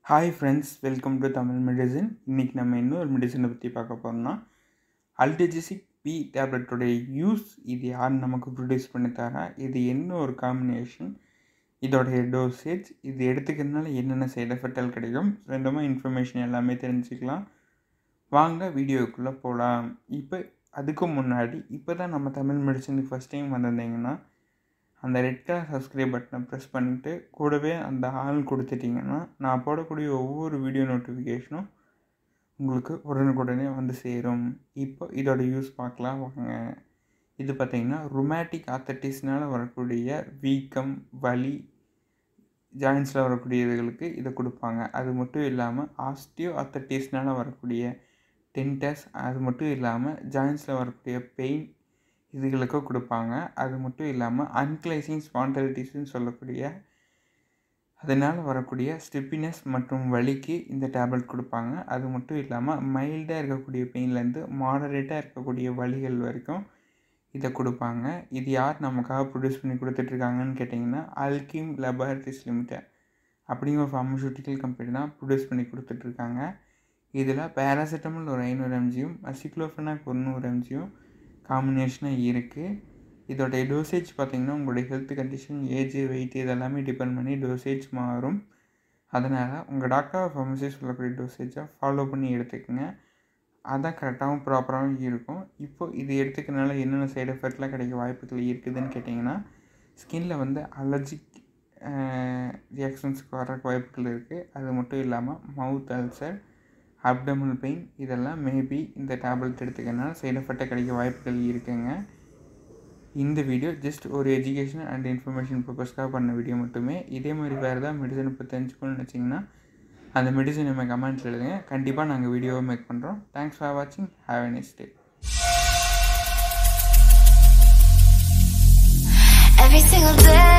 hi friends welcome to Tamil medicine இன்றைக்கி நம்ம இன்னொரு மெடிசனை பற்றி பார்க்க போகிறோம்னா அல்டஜிசிக் பி டேப்லெட்டோடைய யூஸ் இது யார் நமக்கு ப்ரொடியூஸ் பண்ணி தரா இது என்ன ஒரு காம்பினேஷன் இதோடைய டோசேஜ் இது எடுத்துக்கிறதுனால என்னென்ன சைடு எஃபெக்டல் கிடைக்கும் ரெண்டுமாக இன்ஃபர்மேஷன் எல்லாமே தெரிஞ்சுக்கலாம் வாங்க வீடியோக்குள்ளே போகலாம் இப்போ அதுக்கு முன்னாடி இப்போ தான் நம்ம தமிழ் மெடிசனுக்கு ஃபஸ்ட் டைம் வந்திருந்தீங்கன்னா அந்த ரெட் கலர் சப்ஸ்கிரைப் பட்டனை ப்ரெஸ் பண்ணிட்டு கூடவே அந்த ஆள் கொடுத்துட்டிங்கன்னா நான் போடக்கூடிய ஒவ்வொரு வீடியோ நோட்டிஃபிகேஷனும் உங்களுக்கு உடனுக்குடனே வந்து சேரும் இப்போ இதோட யூஸ் பார்க்கலாம் வாங்க இது பார்த்திங்கன்னா ரொமேட்டிக் ஆத்தட்டிஸ்னால் வரக்கூடிய வீக்கம் வலி ஜாயின்ஸில் வரக்கூடிய இதுகளுக்கு இதை கொடுப்பாங்க அது மட்டும் இல்லாமல் ஆஸ்டியோ ஆத்தட்டிஸ்னால் வரக்கூடிய டென்டஸ் அது மட்டும் இல்லாமல் ஜாயின்ஸில் வரக்கூடிய பெயின் இதுகளுக்கும் கொடுப்பாங்க அது மட்டும் இல்லாமல் அன்கிளைசிங் ஸ்பாண்டலிட்டிஸ்ன்னு சொல்லக்கூடிய அதனால் வரக்கூடிய ஸ்டிப்பினஸ் மற்றும் வலிக்கு இந்த டேப்லெட் கொடுப்பாங்க அது மட்டும் இல்லாமல் மைல்டாக இருக்கக்கூடிய பெயின்லேருந்து மாடரேட்டாக இருக்கக்கூடிய வலிகள் வரைக்கும் இதை கொடுப்பாங்க இது யார் நமக்காக ப்ரொடியூஸ் பண்ணி கொடுத்துட்ருக்காங்கன்னு கேட்டிங்கன்னா அல்கிம் லெபார்ட்ரிஸ் லிமிடெட் அப்படிங்கிற ஒரு ஃபார்மசூட்டிக்கல் கம்பெனி தான் ப்ரொடியூஸ் பண்ணி கொடுத்துட்ருக்காங்க இதில் பேராசிட்டமல் ஒரு ஐநூறு எம்ஜியும் அசிக்ளோஃபெனாக் ஒரு நூறு எம்ஜியும் காம்பினேஷனாக இருக்குது இதோடைய டோசேஜ் பார்த்திங்கன்னா உங்களுடைய ஹெல்த் கண்டிஷன் ஏஜ் வெயிட் இதெல்லாமே டிபெண்ட் பண்ணி டோசேஜ் மாறும் அதனால் உங்கள் டாக்டர் ஃபார்மசி சொல்லக்கூடிய டோசேஜை ஃபாலோ பண்ணி எடுத்துக்கோங்க அதான் கரெக்டாகவும் ப்ராப்பராகவும் இருக்கும் இப்போது இது எடுத்துக்கிறனால என்னென்ன சைடு எஃபெக்ட்லாம் கிடைக்க வாய்ப்புகள் இருக்குதுன்னு கேட்டிங்கன்னா ஸ்கின்ல வந்து அலர்ஜிக் ரியாக்ஷன்ஸ்க்கு வர வாய்ப்புகள் இருக்குது அது மட்டும் இல்லாமல் மவுத் அல்சர் அப்டமல் பெயின் இதெல்லாம் மேபி இந்த டேப்லெட் எடுத்துக்கிறனால சைடு எஃபெக்டாக கிடைக்க வாய்ப்புகள் இருக்குங்க இந்த வீடியோ ஜஸ்ட் ஒரு எஜுகேஷன் அண்ட் இன்ஃபர்மேஷன் பர்பஸ்க்காக பண்ண வீடியோ மட்டுமே இதே மாதிரி வேறு ஏதாவது மெடிசனை பற்றி தெரிஞ்சுக்கணும்னு நினச்சிங்கன்னா அந்த மெடிசன் நம்ம கமெண்ட்ஸில் எழுதுங்க கண்டிப்பாக நாங்கள் வீடியோவை மேக் பண்ணுறோம் தேங்க்ஸ் ஃபார் வாட்சிங் have a next day Every single day